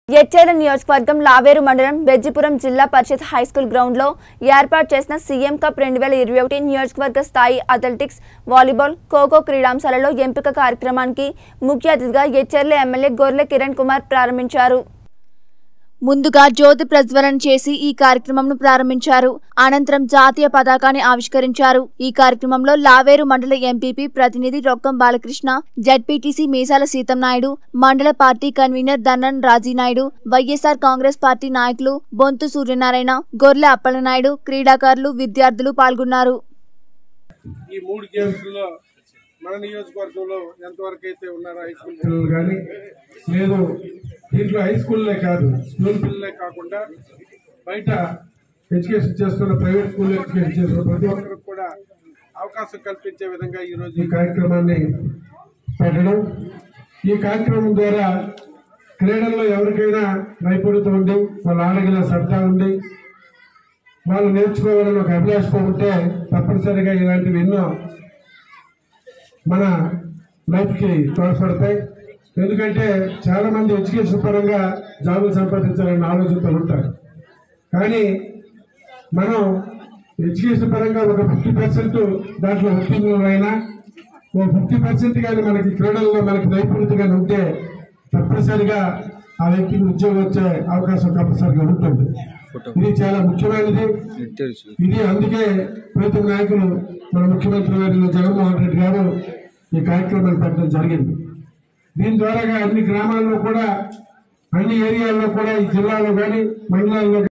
ఎచ్చేల నియోజకవర్గం లావేరు మండలం బెజ్జిపురం జిల్లా పరిషత్ హైస్కూల్ గ్రౌండ్లో ఏర్పాటు చేసిన సీఎం కప్ రెండు వేల ఇరవై ఒకటి నియోజకవర్గ స్థాయి అథ్లెటిక్స్ వాలీబాల్ ఖోఖో క్రీడాంశాలలో ఎంపిక కార్యక్రమానికి ముఖ్య అతిథిగా ఎచ్చేర్ల ఎమ్మెల్యే గొర్లె కిరణ్ కుమార్ ప్రారంభించారు ముందుగా జ్యోతి ప్రజ్వలన చేసి ఈ కార్యక్రమంను ప్రారంభించారు అనంతరం జాతీయ పతాకాన్ని ఆవిష్కరించారు ఈ కార్యక్రమంలో లావేరు మండల ఎంపీపీ ప్రతినిధి రొక్కం బాలకృష్ణ జడ్పీటీసీ మీసాల సీతం నాయుడు మండల party convener Dannan Rajinaidu YSR Congress party నాయకులు బొంతు సూర్యనారాయణ గొర్లె అప్పలనాయుడు క్రీడాకారులు విద్యార్థులు పాల్గొన్నారు ఈ మూడు గేమ్స్ లో మన నియోజకవర్గంలో ఎంతవరకు అయితే ఉన్నారో హై స్కూల్ పిల్లలు కానీ లేదు దీంట్లో హై స్కూల్లే కాదు స్కూల్ పిల్లలే కాకుండా బయట ఎడ్యుకేషన్ చేస్తున్న ప్రైవేట్ స్కూల్ ఎడ్యుకేషన్ చేస్తున్న ప్రతి ఒక్కరికి కూడా అవకాశం కల్పించే విధంగా ఈ రోజు ఈ కార్యక్రమాన్ని పెట్టడం ఈ కార్యక్రమం ద్వారా క్రీడల్లో ఎవరికైనా నైపుణ్యత ఉండి వాళ్ళు ఆడగల సత్తా ఉండి వాళ్ళు నేర్చుకోవాలని ఒక అభిలాష ఉంటే తప్పనిసరిగా ఇలాంటివి ఎన్నో మన లైఫ్కి తోడ్పడతాయి ఎందుకంటే చాలా మంది ఎడ్యుకేషన్ పరంగా జాబులు సంపాదించాలన్న ఆలోచనతో ఉంటారు కానీ మనం ఎడ్యుకేషన్ పరంగా ఒక ఫిఫ్టీ పర్సెంట్ దాంట్లో ఉత్తీర్ణులైనా ఓ ఫిఫ్టీ పర్సెంట్ కానీ మనకి క్రీడల్లో మనకి నైపుణ్యత కానీ ఉంటే తప్పనిసరిగా ఆ వ్యక్తికి ఉద్యోగం వచ్చే అవకాశం తప్పనిసరిగా ఉంటుంది ఇది చాలా ముఖ్యమైనది ఇది అందుకే ప్రతి నాయకులు మన ముఖ్యమంత్రి గారు జగన్మోహన్ రెడ్డి గారు ఈ కార్యక్రమాన్ని పెట్టడం జరిగింది దీని ద్వారా అన్ని గ్రామాల్లో కూడా అన్ని ఏరియాల్లో కూడా ఈ జిల్లాలో కానీ మండలాల్లో